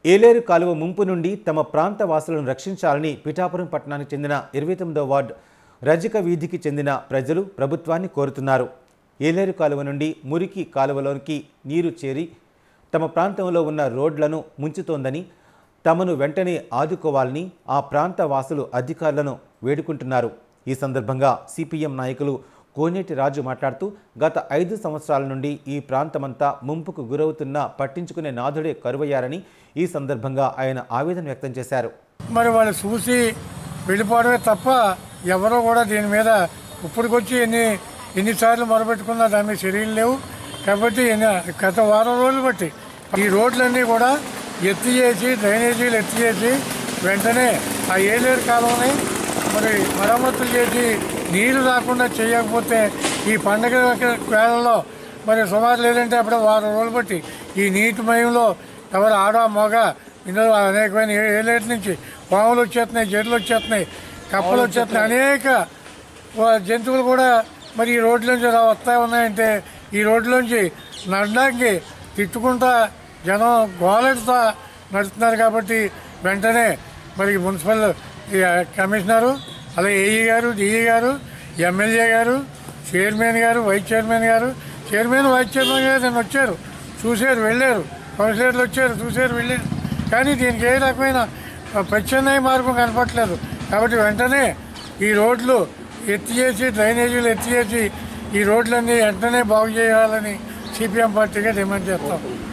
ఏలేరు కాలువ ముంపు నుండి తమ ప్రాంత వాసులను రక్షించాలని పిఠాపురం పట్టణానికి చెందిన ఇరవై తొమ్మిదో వార్డు రజక వీధికి చెందిన ప్రజలు ప్రభుత్వాన్ని కోరుతున్నారు ఏలేరు కాలువ నుండి మురికి కాలువలోనికి నీరు చేరి తమ ప్రాంతంలో ఉన్న రోడ్లను ముంచుతోందని తమను వెంటనే ఆదుకోవాలని ఆ ప్రాంత వాసులు అధికారులను వేడుకుంటున్నారు ఈ సందర్భంగా సిపిఎం నాయకులు కోనేటి రాజు మాట్లాడుతూ గత ఐదు సంవత్సరాల నుండి ఈ ప్రాంతమంతా ముంపుకు గురవుతున్నా పట్టించుకునే నాథుడే కరువయ్యారని ఈ సందర్భంగా ఆయన ఆవేదన వ్యక్తం చేశారు మరి వాళ్ళు చూసి వెళ్ళిపోవడమే తప్ప ఎవరో కూడా దీని మీద ఇప్పటికొచ్చి ఎన్ని ఎన్నిసార్లు మొరబెట్టుకున్నా దాని మీద చర్యలు లేవు కాబట్టి ఎన్ని- గత వారం రోజులు బట్టి ఈ రోడ్లన్నీ కూడా ఎత్తి చేసి డ్రైనేజీలు ఎత్తి చేసి వెంటనే ఆ ఏలేరు కాలువని మరి మరమ్మతులు చేసి నీళ్లు రాకుండా చేయకపోతే ఈ పండగ వేళల్లో మరి సుమారు లేదంటే అప్పుడు వారం రోజులు బట్టి ఈ నీటి మయంలో ఎవరు ఆడ మగ ఇందులో అనేకమైన ఏ- ఏలేటి నుంచి పాములు వచ్చేస్తున్నాయి జడ్లు వచ్చేస్తున్నాయి కప్పలు వచ్చేస్తున్నాయి అనేక వా- జంతువులు కూడా మరి ఈ రోడ్లోంచి రా వస్తా ఉన్నాయంటే ఈ రోడ్లోంచి నడడానికి తిట్టుకుంటా జనం గోలెడుతా నడుస్తున్నారు కాబట్టి వెంటనే మరి మున్సిపల్ ఈ కమిషనరు అలాగే ఏఈ గారు డిఈ గారు ఎమ్మెల్యే గారు చైర్మన్ గారు వైస్ చైర్మన్ గారు చైర్మన్ వైస్ చైర్మన్ గారు నేను వచ్చారు చూశారు వెళ్ళారు కౌన్సిలర్లు వచ్చారు చూశారు వెళ్ళారు కానీ దీనికి ఏ రకమైన ప్రత్యామ్నాయ మార్గం కనపట్లేదు కాబట్టి వెంటనే ఈ రోడ్లు ఎత్తి చేసి డ్రైనేజీలు ఎత్తి చేసి ఈ రోడ్లన్నీ వెంటనే బాగు చేయాలని సిపిఎం పార్టీగా డిమాండ్ చేస్తాం